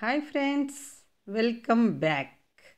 hi friends welcome back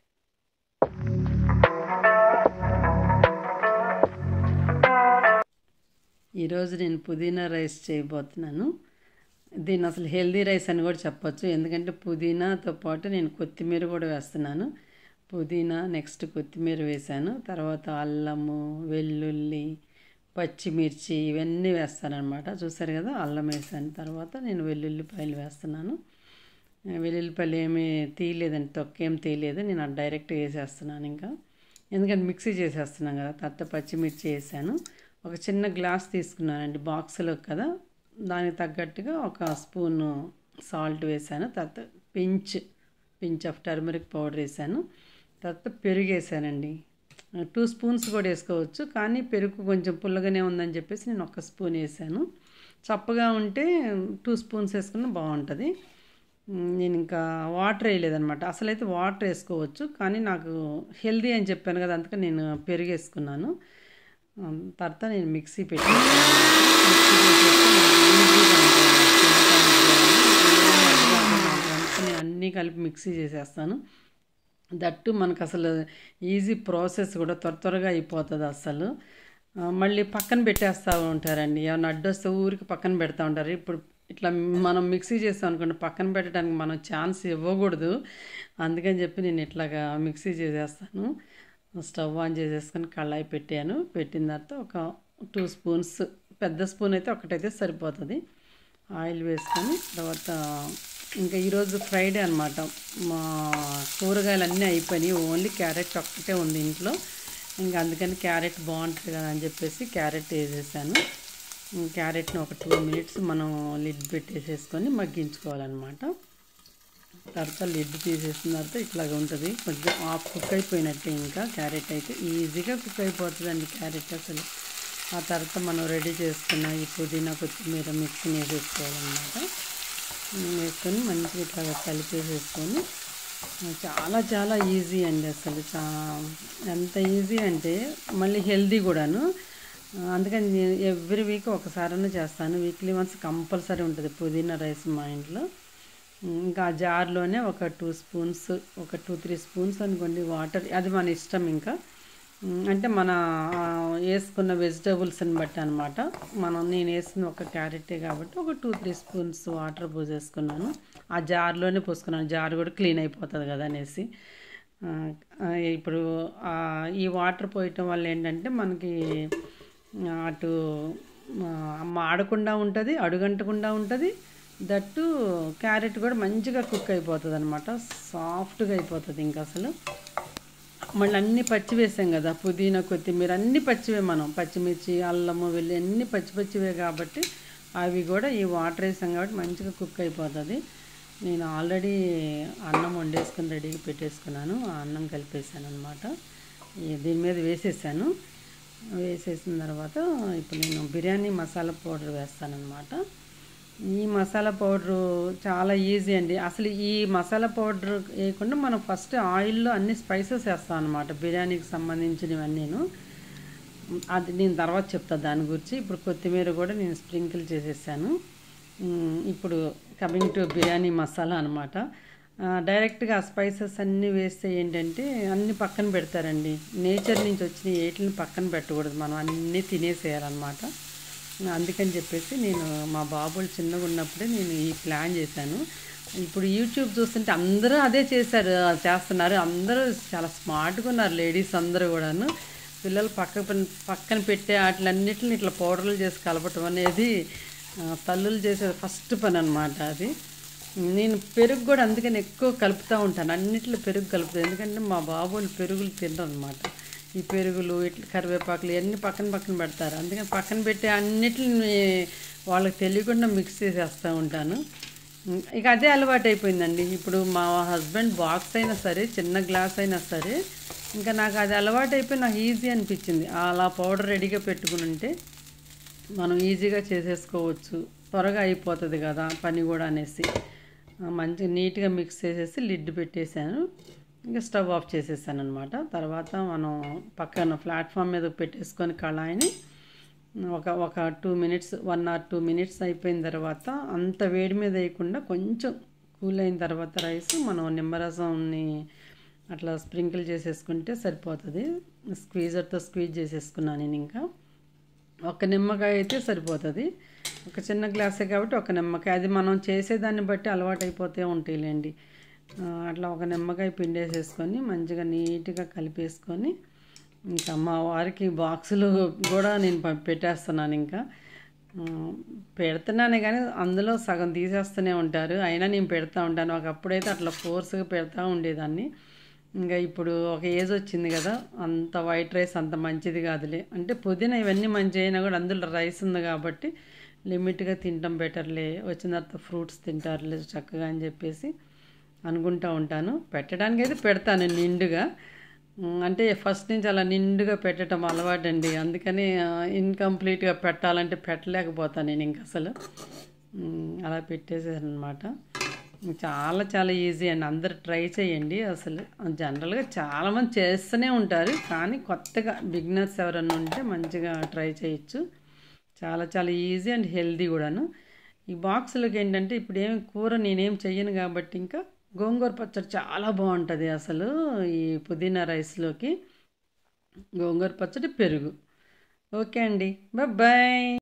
ఈరోజు నేను పుదీనా రైస్ చేయబోతున్నాను దీన్ని అసలు హెల్దీ రైస్ అని కూడా చెప్పొచ్చు ఎందుకంటే పుదీనాతో పాటు నేను కొత్తిమీర కూడా వేస్తున్నాను పుదీనా నెక్స్ట్ కొత్తిమీర వేశాను తర్వాత అల్లము వెల్లుల్లి పచ్చిమిర్చి ఇవన్నీ వేస్తానన్నమాట చూసారు కదా అల్లం వేసాను తర్వాత నేను వెల్లుల్లిపాయలు వేస్తున్నాను వెల్లుల్లిపాయలు ఏమీ తీయలేదండి తొక్కేం తీయలేదు నేను అది డైరెక్ట్ వేసేస్తున్నాను ఇంకా ఎందుకంటే మిక్సీ చేసేస్తున్నాను కదా తర్వాత పచ్చిమిర్చి వేసాను ఒక చిన్న గ్లాస్ తీసుకున్నానండి బాక్స్లో కదా దానికి తగ్గట్టుగా ఒక స్పూను సాల్ట్ వేసాను తర్వాత pinch pinch of turmeric powder వేసాను తర్వాత పెరుగు వేసానండి టూ స్పూన్స్ కూడా వేసుకోవచ్చు కానీ పెరుగు కొంచెం పుల్లగానే ఉందని చెప్పేసి నేను ఒక స్పూన్ వేసాను చప్పగా ఉంటే టూ స్పూన్స్ వేసుకున్న బాగుంటుంది నేను ఇంకా వాటర్ వేయలేదనమాట అసలు అయితే వాటర్ వేసుకోవచ్చు కానీ నాకు హెల్దీ అని చెప్పాను కదా అందుకని నేను పెరుగు వేసుకున్నాను తర్వాత నేను మిక్సీ పెట్టి నేను అన్నీ కలిపి మిక్సీ చేసేస్తాను దట్టు మనకు అసలు ఈజీ ప్రాసెస్ కూడా త్వర త్వరగా అయిపోతుంది అసలు మళ్ళీ పక్కన పెట్టేస్తూ ఉంటారండి ఏమన్నా అడ్డొస్తే ఊరికి పక్కన పెడతా ఉంటారు ఇప్పుడు ఇట్లా మనం మిక్సీ చేస్తాం అనుకోండి పక్కన పెట్టడానికి మనం ఛాన్స్ ఇవ్వకూడదు అందుకని చెప్పి నేను ఇట్లాగా మిక్సీ చేసేస్తాను స్టవ్ ఆన్ చేసేసుకొని కళాయి పెట్టాను పెట్టిన తర్వాత ఒక టూ స్పూన్స్ పెద్ద స్పూన్ అయితే ఒకటైతే సరిపోతుంది ఆయిల్ వేసుకొని తర్వాత ఇంకా ఈరోజు ఫ్రైడే అనమాట మా కూరగాయలు అన్నీ అయిపోయినాయి ఓన్లీ క్యారెట్ ఒక్కటే ఉంది ఇంట్లో ఇంకా అందుకని క్యారెట్ బాగుంటుంది కదా అని చెప్పేసి క్యారెట్ వేసేసాను క్యారెట్ని ఒక టూ మినిట్స్ మనం లిడ్ పెట్టేసేసుకొని మగ్గించుకోవాలన్నమాట తర్వాత లిడ్ తీసేసిన తర్వాత ఇట్లాగ ఉంటుంది కొంచెం ఆఫ్ కుక్ అయిపోయినట్టే ఇంకా క్యారెట్ అయితే ఈజీగా కుక్ అయిపోతుందండి క్యారెట్ అసలు ఆ తర్వాత మనం రెడీ చేసుకున్న ఈ పుదీనా కొత్తిమీర మిక్సీని వేసేసుకోవాలన్నమాట వేసుకొని మంచిగా ఇట్లా కలిపేసేసుకొని చాలా చాలా ఈజీ అండి అసలు చా ఎంత ఈజీ అంటే మళ్ళీ హెల్దీ కూడాను అందుకని నేను ఎవ్రీ వీక్ ఒకసారైనా చేస్తాను వీక్లీ వన్స్ కంపల్సరీ ఉంటుంది పుదీనా రైస్ మా ఇంట్లో ఇంకా ఆ జార్లోనే ఒక టూ స్పూన్స్ ఒక టూ త్రీ స్పూన్స్ అనుకోండి వాటర్ అది మన ఇష్టం ఇంకా అంటే మన వేసుకున్న వెజిటేబుల్స్ని బట్టి అనమాట మనం నేను వేసిన ఒక క్యారెటే కాబట్టి ఒక టూ త్రీ స్పూన్స్ వాటర్ పోసేసుకున్నాను ఆ జార్లోనే పోసుకున్నాను జార్ కూడా క్లీన్ అయిపోతుంది కదా అనేసి ఇప్పుడు ఈ వాటర్ పోయటం వల్ల ఏంటంటే మనకి అటు మాడకుండా ఉంటుంది అడుగంటకుండా ఉంటుంది దట్టు క్యారెట్ కూడా మంచిగా కుక్ అయిపోతుంది అనమాట సాఫ్ట్గా అయిపోతుంది ఇంకా అసలు మళ్ళీ అన్నీ పచ్చి వేసాం కదా పుదీనా కొత్తిమీర అన్నీ పచ్చివే మనం పచ్చిమిర్చి అల్లము వెళ్ళి అన్నీ పచ్చి పచ్చివే కాబట్టి అవి కూడా ఈ వాటర్ వేసాం కాబట్టి మంచిగా కుక్ అయిపోతుంది నేను ఆల్రెడీ అన్నం వండేసుకుని రెడీగా పెట్టేసుకున్నాను ఆ అన్నం కలిపేసాను అనమాట దీని మీద వేసేసాను వేసేసిన తర్వాత ఇప్పుడు నేను బిర్యానీ మసాలా పౌడర్ వేస్తానన్నమాట ఈ మసాలా పౌడరు చాలా ఈజీ అండి అసలు ఈ మసాలా పౌడర్ వేయకుండా మనం ఫస్ట్ ఆయిల్లో అన్ని స్పైసెస్ వేస్తాం అనమాట బిర్యానీకి సంబంధించినవన్నీను అది నేను తర్వాత చెప్తాను దాని గురించి ఇప్పుడు కొత్తిమీర కూడా నేను స్ప్రింకిల్ చేసేసాను ఇప్పుడు కమింగ్ టు బిర్యానీ మసాలా అనమాట డైరెక్ట్గా ఆ స్పైసెస్ అన్నీ వేస్తే ఏంటంటే అన్ని పక్కన పెడతారండి నేచర్ నుంచి వచ్చిన ఏటిని పక్కన పెట్టకూడదు మనం అన్నీ తినేసేయాలన్నమాట అందుకని చెప్పేసి నేను మా బాబులు చిన్నగా ఉన్నప్పుడే నేను ఈ ప్లాన్ చేశాను ఇప్పుడు యూట్యూబ్ చూస్తుంటే అందరూ అదే చేశారు చేస్తున్నారు అందరూ చాలా స్మార్ట్గా ఉన్నారు లేడీస్ అందరూ కూడాను పిల్లలు పక్క పక్కన పెట్టే వాటిలన్నిటిని ఇట్లా పౌడర్లు చేసి కలపటం అనేది తల్లులు చేసే ఫస్ట్ పని అనమాట అది నేను పెరుగు కూడా అందుకని ఎక్కువ కలుపుతూ ఉంటాను అన్నిట్లో పెరుగు కలుపుతాను ఎందుకంటే మా బాబులు పెరుగులు తినరు అనమాట ఈ పెరుగులు ఇట్లా కరివేపాకులు ఇవన్నీ పక్కన పక్కన పెడతారు అందుకని పక్కన పెట్టే అన్నిటిని వాళ్ళకి తెలియకుండా మిక్స్ చేసేస్తూ ఉంటాను ఇక అదే అలవాటు అయిపోయిందండి ఇప్పుడు మా హస్బెండ్ బాక్స్ అయినా సరే చిన్న గ్లాస్ అయినా సరే ఇంకా నాకు అది అలవాటు అయిపోయి నాకు ఈజీ అనిపించింది అలా పౌడర్ రెడీగా పెట్టుకుని ఉంటే మనం ఈజీగా చేసేసుకోవచ్చు త్వరగా అయిపోతుంది కదా పని కూడా అనేసి మంచిగా నీట్గా మిక్స్ చేసేసి లిడ్ పెట్టేశాను ఇంకా స్టవ్ ఆఫ్ చేసేసాను అనమాట తర్వాత మనం పక్కన ప్లాట్ఫామ్ మీద పెట్టేసుకొని కళాయిని ఒక ఒక two minutes one or two minutes అయిపోయిన తర్వాత అంత వేడి మీద వేయకుండా కొంచెం కూల్ అయిన తర్వాత రైస్ మనం నిమ్మరసంని అట్లా స్ప్రింకిల్ చేసేసుకుంటే సరిపోతుంది స్క్వీజర్తో స్క్వీజ్ చేసేసుకున్నాను నేను ఇంకా ఒక నిమ్మకాయ అయితే సరిపోతుంది ఒక చిన్న గ్లాసే కాబట్టి ఒక నిమ్మకాయ అది మనం చేసేదాన్ని బట్టి అలవాటు అయిపోతే ఉంటాయిలేండి ఆ, అట్లా ఒక నిమ్మకాయ పిండేసేసుకొని మంచిగా నీట్గా కలిపేసుకొని ఇంకా మా వారికి బాక్సులు కూడా నేను ప- పెట్టేస్తున్నాను ఇంకా ఆ, పెడుతున్నానే కానీ అందులో సగం తీసేస్తూనే ఉంటారు అయినా నేను పెడతా ఉంటాను ఒకప్పుడైతే అట్లా ఫోర్స్గా పెడతా ఉండేదాన్ని ఇంకా ఇప్పుడు ఒక ఏజ్ వచ్చింది కదా అంత వైట్ రైస్ అంత మంచిది కాదులే అంటే పుదీనా ఇవన్నీ మంచి అయినా కూడా అందులో రైస్ ఉంది కాబట్టి లిమిట్గా తినటం బెటర్లే వచ్చిన తర్వాత ఫ్రూట్స్ తింటారులే చక్కగా అని చెప్పేసి అనుకుంటూ ఉంటాను పెట్టడానికి అయితే పెడతాను నిండుగా ఉమ్, అంటే ఫస్ట్ నుంచి అలా నిండుగా పెట్టడం అలవాటండి అందుకని ఇన్కంప్లీట్గా పెట్టాలంటే పెట్టలేకపోతాను నేను ఇంక అసలు ఉమ్, అలా పెట్టేసాను అనమాట చాలా చాలా ఈజీ అండి అందరు ట్రై చేయండి అసలు జనరల్గా చాలామంది చేస్తూనే ఉంటారు కానీ కొత్తగా బిగినర్స్ ఎవరన్నా ఉంటే మంచిగా ట్రై చేయొచ్చు చాలా చాలా ఈజీ అండ్ హెల్దీ కూడాను ఈ బాక్సులకి ఏంటంటే ఇప్పుడు ఏం కూర నేనేం చెయ్యను కాబట్టి ఇంకా గోంగూర పచ్చడి చాలా బాగుంటుంది అసలు ఈ పుదీనా రైస్లోకి గోంగూర పచ్చడి పెరుగు ఓకే అండి బాయ్